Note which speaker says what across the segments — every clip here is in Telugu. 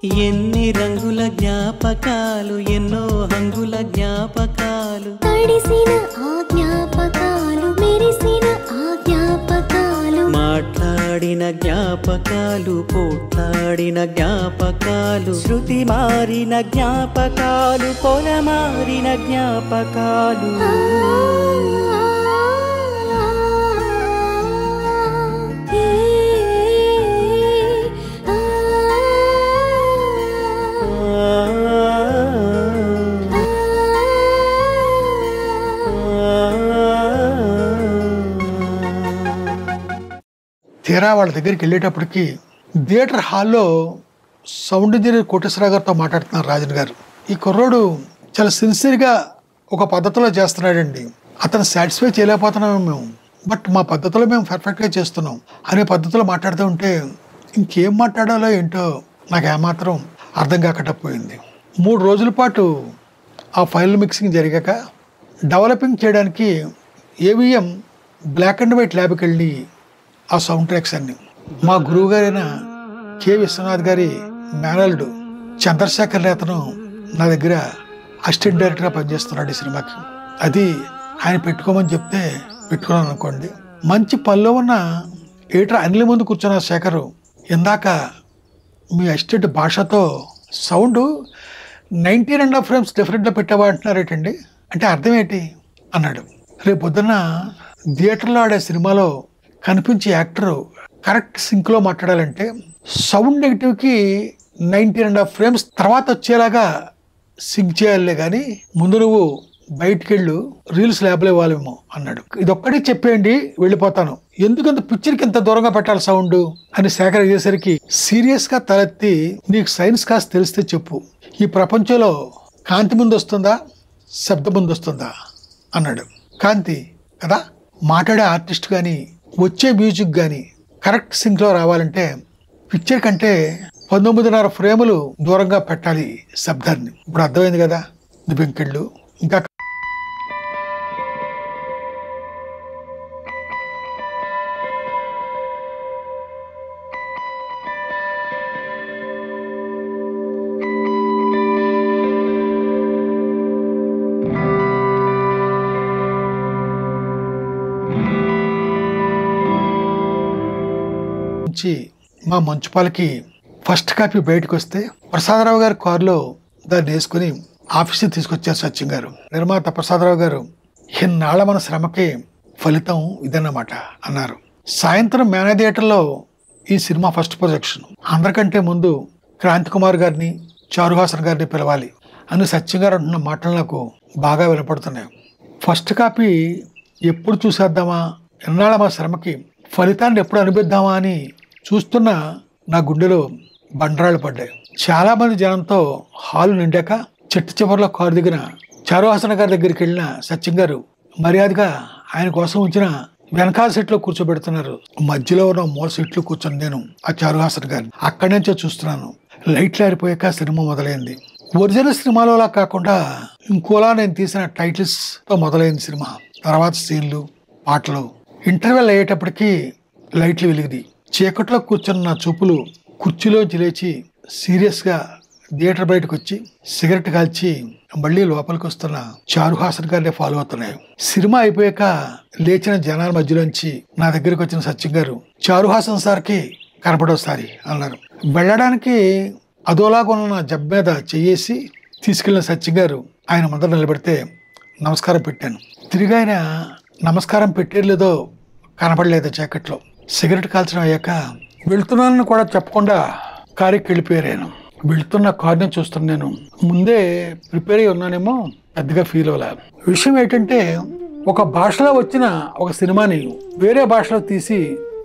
Speaker 1: ఎన్ని రంగుల జ్ఞాపకాలు ఎన్నో హంగుల జ్ఞాపకాలు
Speaker 2: తడిసిన ఆ జ్ఞాపకాలు మెరిసిన ఆ జ్ఞాపకాలు
Speaker 1: మాట్లాడిన జ్ఞాపకాలు పోట్లాడిన జ్ఞాపకాలు శృతి మారిన జ్ఞాపకాలు పొలమారిన జ్ఞాపకాలు
Speaker 2: ఆ, ఏ, ఆ,
Speaker 3: తీరా వాళ్ళ దగ్గరికి వెళ్ళేటప్పటికి థియేటర్ హాల్లో సౌండ్ ఇంజనీర్ కోటేశ్వరరావు గారితో మాట్లాడుతున్నారు రాజన్ గారు ఈ కుర్రోడు చాలా సిన్సియర్గా ఒక పద్ధతిలో చేస్తున్నాడండి అతను సాటిస్ఫై చేయలేకపోతున్నాము మేము బట్ మా పద్ధతిలో మేము పర్ఫెక్ట్గా చేస్తున్నాం అనే పద్ధతిలో మాట్లాడుతూ ఉంటే ఇంకేం మాట్లాడాలో ఏంటో నాకు ఏమాత్రం అర్థం కాకుండా పోయింది మూడు రోజుల పాటు ఆ ఫైల్ మిక్సింగ్ జరిగాక డెవలపింగ్ చేయడానికి ఏవిఎం బ్లాక్ అండ్ వైట్ ల్యాబ్కి వెళ్ళి ఆ సౌండ్ ట్రాక్స్ అన్ని మా గురువు గారైన కె విశ్వనాథ్ గారి మేనల్డ్ చంద్రశేఖర్ అతను నా దగ్గర అసిస్టెంట్ డైరెక్టర్గా పనిచేస్తున్నాడు ఈ సినిమాకి అది ఆయన పెట్టుకోమని చెప్తే పెట్టుకున్నాను అనుకోండి మంచి పనిలో ఉన్న ఏటర్ అనిల ముందు కూర్చున్న శేఖరు ఇందాక మీ అసిస్టెంట్ భాషతో sound nineteen and half frames డిఫరెంట్గా పెట్టావా అంటున్నారు ఏంటండి అంటే అర్థం ఏంటి అన్నాడు రేపు పొద్దున్న థియేటర్లో ఆడే సినిమాలో కనిపించే యాక్టర్ కరెక్ట్ సింక్లో మాట్లాడాలంటే సౌండ్ నెగిటివ్కి నైన్టీన్ అండ్ హాఫ్ ఫ్రేమ్స్ తర్వాత వచ్చేలాగా సింక్ చేయాలే కానీ ముందు నువ్వు బయటికి వెళ్ళు రీల్స్ ల్యాబ్లో ఇవ్వాలేమో అన్నాడు ఇది ఒక్కటే చెప్పేయండి వెళ్ళిపోతాను ఎందుకంత పిక్చర్కి ఇంత దూరంగా పెట్టాలి సౌండ్ అని సేకరణ చేసరికి సీరియస్ గా తలెత్తి నీకు సైన్స్ కాస్త తెలిస్తే చెప్పు ఈ ప్రపంచంలో కాంతి ముందు వస్తుందా శబ్దం ముందు వస్తుందా అన్నాడు కాంతి కదా మాట్లాడే ఆర్టిస్ట్ కానీ వచ్చే మ్యూజిక్ కానీ కరెక్ట్ సింక్లో రావాలంటే పిక్చర్ కంటే పంతొమ్మిదిన్నర ఫ్రేములు దూరంగా పెట్టాలి శబ్దాన్ని ఇప్పుడు అర్థమైంది కదా నువ్వు ఇంకెళ్ళు ఇంకా నుంచి మా మంచుపాలకి ఫస్ట్ కాపీ బయటకు వస్తే ప్రసాదరావు గారి కారులో దాన్ని వేసుకుని ఆఫీస్కి తీసుకొచ్చారు సత్యం గారు నిర్మాత ప్రసాదరావు గారు ఇన్నాళ్ళ మన శ్రమకి ఫలితం ఇదన్నమాట అన్నారు సాయంత్రం మేనా థియేటర్లో ఈ సినిమా ఫస్ట్ ప్రొజెక్షన్ అందరికంటే ముందు క్రాంతి కుమార్ గారిని చారుహాసన్ గారిని పిలవాలి అని సత్యం గారు అంటున్న మాటలు నాకు బాగా వినపడుతున్నాయి ఫస్ట్ కాపీ ఎప్పుడు చూసేద్దామా ఎన్నాళ్ళ మా శ్రమకి ఫలితాన్ని ఎప్పుడు అనిపిద్దామా అని చూస్తున్న నా గుండెలో బండరాళ్ళు పడ్డాయి చాలా మంది జనంతో హాలు నిండాక చెట్టు చివరిలో కారు దిగిన చారుహాసన గారి దగ్గరికి వెళ్ళిన సత్యం గారు మర్యాదగా ఆయన కోసం ఉంచిన వెనకాల సీట్లో కూర్చోబెడుతున్నారు మధ్యలో ఉన్న మూల సీట్లో కూర్చొని నేను ఆ చారుహాసన్ గారిని అక్కడి నుంచే చూస్తున్నాను లైట్లు ఆరిపోయాక సినిమా మొదలైంది ఒరిజినల్ సినిమాలోలా కాకుండా ఇంకోలా నేను తీసిన టైటిల్స్ తో మొదలైంది సినిమా తర్వాత సీన్లు పాటలు ఇంటర్వెల్ అయ్యేటప్పటికి లైట్లు వెలిగింది చీకట్లో కూర్చున్న నా చూపులు కుర్చీలోంచి లేచి సీరియస్గా థియేటర్ బయటకు వచ్చి సిగరెట్ కాల్చి మళ్ళీ లోపలికి వస్తున్న చారుహాసన్ గారిని ఫాలో అవుతున్నాయి సినిమా అయిపోయాక లేచిన జనాల మధ్యలోంచి నా దగ్గరికి వచ్చిన సత్యం గారు చారుహాసన్ సార్కి కనపడోసారి అన్నారు వెళ్ళడానికి అదోలాగా ఉన్న నా జబ్ మీద చెయ్యేసి తీసుకెళ్లిన సత్యం గారు ఆయన ముందర నిలబెడితే నమస్కారం పెట్టాను తిరిగి ఆయన నమస్కారం పెట్టేది లేదో కనపడలేదు జాకెట్లో సిగరెట్ కాల్చడం అయ్యాక వెళ్తున్నానని కూడా చెప్పకుండా కారుకి వెళ్ళిపోయారు ఆయన వెళ్తున్న కార్ని చూస్తున్నాను ముందే ప్రిపేర్ అయి ఉన్నానేమో పెద్దగా ఫీల్ అవ్వలే విషయం ఏంటంటే ఒక భాషలో వచ్చిన ఒక సినిమాని వేరే భాషలో తీసి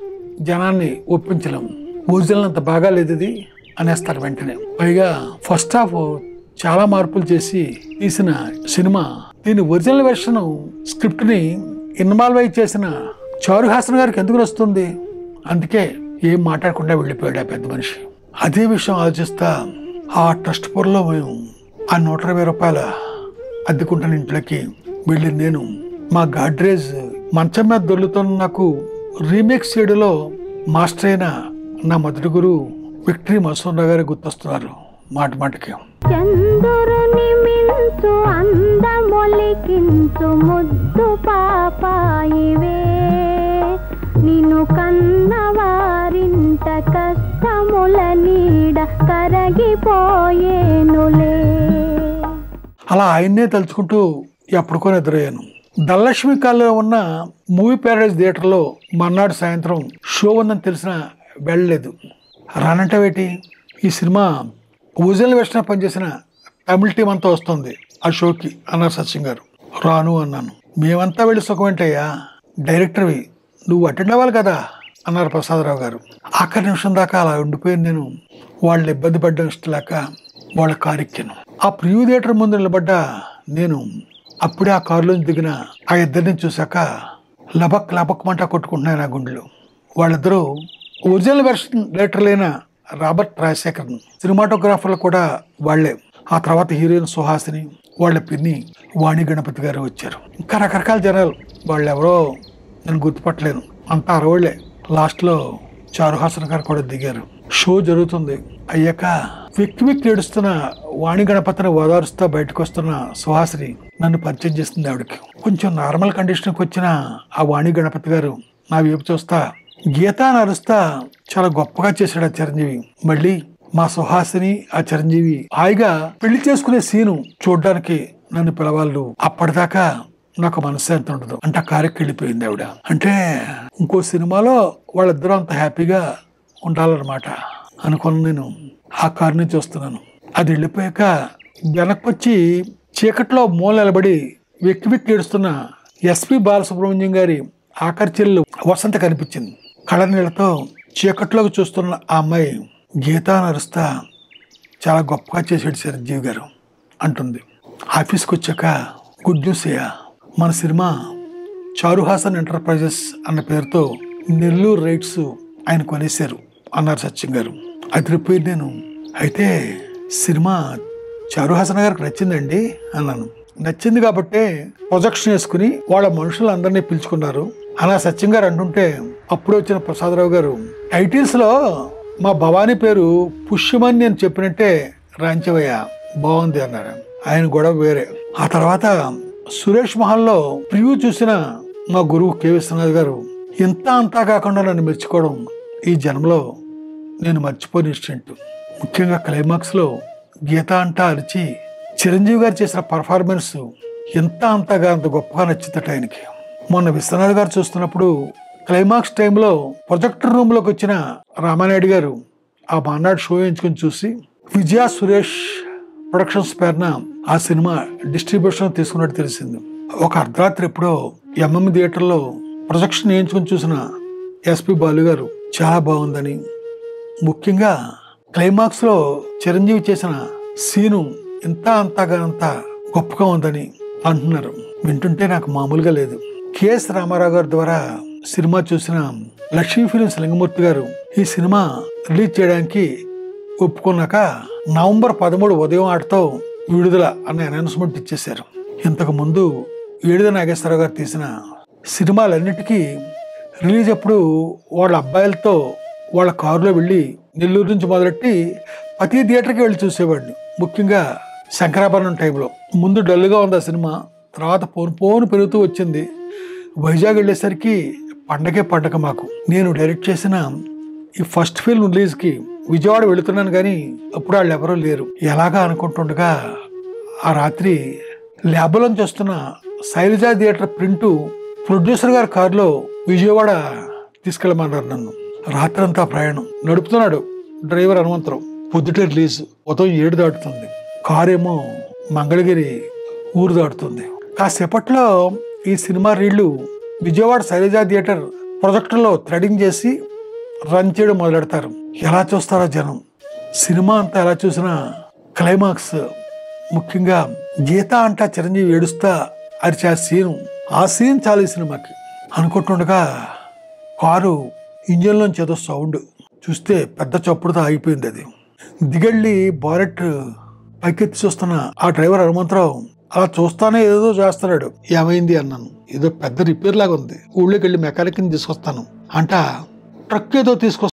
Speaker 3: జనాన్ని ఒప్పించలేం ఒరిజినల్ అంత బాగా లేదు ఇది అనేస్తారు వెంటనే పైగా ఫస్ట్ హాఫ్ చాలా మార్పులు చేసి తీసిన సినిమా దీని ఒరిజినల్ వెర్షన్ స్క్రిప్ట్ ని ఇన్వాల్వ్ అయి చేసిన చారుహాసన్ గారికి ఎందుకు వస్తుంది అందుకే ఏం మాట్లాడకుండా వెళ్ళిపోయాడు ఆ పెద్ద మనిషి అదే విషయం ఆలోచిస్తా ఆ ట్రస్ట్ పొరలో మేము ఆ నూట ఇరవై రూపాయల అద్దెకుంటున్న ఇంట్లోకి వెళ్ళి నేను మా గాడ్రేజ్ మంచం మీద దొర్లుతున్న నాకు రీమేక్ చేయడంలో మాస్టర్ అయిన నా మొదటి గురువు విక్టరీ మసూన్ గారు గుర్తొస్తున్నారు మాట మాటకి
Speaker 2: చంద్రుని మించు అందమొలికించు ముద్దు పాపాయివే నిన్ను కన్నవారింట కష్టముల నీడ కరగిపోయేనులే
Speaker 3: అలా ఆయన్నే తలుచుకుంటూ ఎప్పటికో నిద్రయ్యాను ధనలక్ష్మి కాల్లో ఉన్న మూవీ ప్యారడైజ్ థియేటర్లో మర్నాడు సాయంత్రం షో ఉందని తెలిసిన వెళ్ళలేదు రానంటావేటి ఈ సినిమా ఊజల్ వెస్ట్న పనిచేసిన తమిళ టీం అంతా వస్తుంది ఆ షోకి అన్నారు సచిన్ గారు రాను అన్నాను మేమంతా వెళ్ళి సుఖమేంటయ్యా డైరెక్టర్వి నువ్వు అటెండ్ అవ్వాలి కదా అన్నారు ప్రసాదరావు గారు ఆఖరి నిమిషం దాకా అలా ఉండిపోయింది నేను వాళ్ళు ఇబ్బంది పడ్డం ఇష్టం లేక వాళ్ళ కారు ఎక్కాను ఆ ప్రివ్యూ థియేటర్ ముందు నిలబడ్డ నేను అప్పుడే ఆ కారులోంచి దిగిన ఆ ఇద్దరిని చూశాక లబక్ లబక్మంటా కొట్టుకుంటున్నాయి నా గుండెలు వాళ్ళిద్దరూ ఒరిజినల్ వెర్షన్ డైరెక్టర్లైన రాబర్ట్ రాజశేఖరన్ సినిమాటోగ్రాఫర్లు కూడా వాళ్ళే ఆ తర్వాత హీరోయిన్ సుహాసిని వాళ్ళ పిన్ని వాణి గణపతి గారు వచ్చారు ఇంకా రకరకాల జనాలు వాళ్ళు ఎవరో నేను గుర్తుపట్టలేను అంతా అరవళ్లే లాస్ట్లో చారుహాసన్ గారు కూడా దిగారు షో జరుగుతుంది అయ్యాక వెక్కి వెక్కి ఏడుస్తున్న వాణి గణపతిని ఓదారుస్తూ బయటకు వస్తున్న సుహాసిని నన్ను పరిచయం చేస్తుంది ఆవిడకి కొంచెం నార్మల్ కండిషన్కి వచ్చిన ఆ వాణి గణపతి గారు నా వైపు చూస్తా గీత అని అరుస్తా చాలా గొప్పగా చేశాడు ఆ చిరంజీవి మళ్ళీ మా సుహాసిని ఆ చిరంజీవి హాయిగా పెళ్లి చేసుకునే సీను చూడడానికి నన్ను పిలవాళ్ళు అప్పటిదాకా నాకు మనశ్శాంతి ఉండదు అంటే ఆ కారెక్కి వెళ్ళిపోయింది ఆవిడ అంటే ఇంకో సినిమాలో వాళ్ళిద్దరూ అంత హ్యాపీగా ఉండాలన్నమాట అనుకుని నేను ఆ కారుని చూస్తున్నాను అది వెళ్ళిపోయాక వెనక్కి వచ్చి చీకట్లో మూల నిలబడి వెక్కి వెక్కి ఏడుస్తున్న ఎస్పి బాలసుబ్రహ్మణ్యం గారి ఆఖరి చెల్లు వసంత కనిపించింది కళ్ళ నీళ్ళతో చీకట్లోకి చూస్తున్న ఆ అమ్మాయి గీత అని అరుస్తా చాలా గొప్పగా చేసాడు చిరంజీవి గారు అంటుంది ఆఫీస్కి వచ్చాక గుడ్ న్యూస్ అయ్యా మన సినిమా చారుహాసన్ ఎంటర్ప్రైజెస్ అన్న పేరుతో నెల్లూరు రైట్స్ ఆయన కొనేశారు అన్నారు సత్యం గారు అదిరిపోయి నేను అయితే సినిమా చారుహాసన్ గారికి నచ్చిందండి అన్నాను నచ్చింది కాబట్టి ప్రొజెక్షన్ వేసుకుని వాళ్ళ మనుషులందరినీ పిలుచుకున్నారు అలా సత్యం గారు అంటుంటే అప్పుడు వచ్చిన ప్రసాదరావు గారు టైటిల్స్ లో మా భవానీ పేరు పుష్యమని నేను చెప్పినట్టే రాంచవయ్య బాగుంది అన్నారు ఆయన గొడవ వేరే ఆ తర్వాత సురేష్ మహల్లో ప్రివ్యూ చూసిన మా గురువు కె విశ్వనాథ్ గారు ఇంత అంతా కాకుండా నన్ను మెచ్చుకోవడం ఈ జన్మలో నేను మర్చిపోని ఇన్స్టెంట్ ముఖ్యంగా క్లైమాక్స్లో గీత అంటా అరిచి చిరంజీవి గారు చేసిన పర్ఫార్మెన్స్ ఎంత అంతగా అంత గొప్పగా నచ్చిందట ఆయనకి మొన్న విశ్వనాథ్ గారు చూస్తున్నప్పుడు క్లైమాక్స్ టైంలో ప్రొజెక్టర్ రూమ్లోకి వచ్చిన రామానాయుడు గారు ఆ మర్నాడు షో ఎంచుకొని చూసి విజయ సురేష్ ప్రొడక్షన్స్ పేరున ఆ సినిమా డిస్ట్రిబ్యూషన్ తీసుకున్నట్టు తెలిసింది ఒక అర్ధరాత్రి ఎప్పుడో ఎంఎం థియేటర్లో ప్రొజెక్షన్ వేయించుకొని చూసిన ఎస్పి బాలు గారు చాలా బాగుందని ముఖ్యంగా క్లైమాక్స్ లో చిరంజీవి చేసిన సీను ఇంత అంతగా అంత గొప్పగా ఉందని అంటున్నారు వింటుంటే నాకు మామూలుగా లేదు కెఎస్ రామారావు గారి ద్వారా సినిమా చూసిన లక్ష్మీ ఫిలిమ్స్ లింగమూర్తి గారు ఈ సినిమా రిలీజ్ చేయడానికి ఒప్పుకున్నాక నవంబర్ పదమూడు ఉదయం ఆటతో విడుదల అనే అనౌన్స్మెంట్ ఇచ్చేశారు ఇంతకు ముందు ఏడుద నాగేశ్వరరావు గారు తీసిన సినిమాలన్నిటికీ రిలీజ్ అప్పుడు వాళ్ళ అబ్బాయిలతో వాళ్ళ కారులో వెళ్ళి నెల్లూరు నుంచి మొదలెట్టి ప్రతి థియేటర్కి వెళ్ళి చూసేవాడిని ముఖ్యంగా శంకరాభరణం టైంలో ముందు డల్గా ఉంది ఆ సినిమా తర్వాత పోను పోను పెరుగుతూ వచ్చింది వైజాగ్ వెళ్ళేసరికి పండగే పండగ మాకు నేను డైరెక్ట్ చేసిన ఈ ఫస్ట్ ఫిల్మ్ రిలీజ్కి విజయవాడ వెళుతున్నాను కానీ అప్పుడు వాళ్ళు ఎవరూ లేరు ఎలాగా అనుకుంటుండగా ఆ రాత్రి ల్యాబ్లోంచి వస్తున్న శైలజా థియేటర్ ప్రింటు ప్రొడ్యూసర్ గారి కారులో విజయవాడ తీసుకెళ్ళమన్నారు నన్ను రాత్రంతా ప్రయాణం నడుపుతున్నాడు డ్రైవర్ హనుమంతరావు పొద్దుటే రిలీజ్ ఉదయం ఏడు దాటుతుంది కారేమో మంగళగిరి ఊరు దాటుతుంది కాసేపట్లో ఈ సినిమా రీళ్లు విజయవాడ శైలజా థియేటర్ ప్రొజెక్టర్లో థ్రెడింగ్ చేసి రన్ చేయడం మొదలెడతారు ఎలా చూస్తారో జనం సినిమా అంతా ఎలా చూసినా క్లైమాక్స్ ముఖ్యంగా గీత అంటా చిరంజీవి ఏడుస్తా అరిచే ఆ సీన్ ఆ సీన్ చాలు ఈ సినిమాకి అనుకుంటుండగా కారు ఇంజన్లోంచి ఏదో సౌండ్ చూస్తే పెద్ద చప్పుడుతో ఆగిపోయింది అది దిగళ్ళి బారెట్ పైకెత్తి చూస్తున్న ఆ డ్రైవర్ హనుమంతరావు అలా చూస్తానే ఏదో చేస్తున్నాడు ఏమైంది అన్నాను ఏదో పెద్ద రిపేర్ లాగా ఉంది ఊళ్ళోకి వెళ్ళి మెకానిక్ని తీసుకొస్తాను అంట ట్రక్ ఏదో తీసుకొస్తాను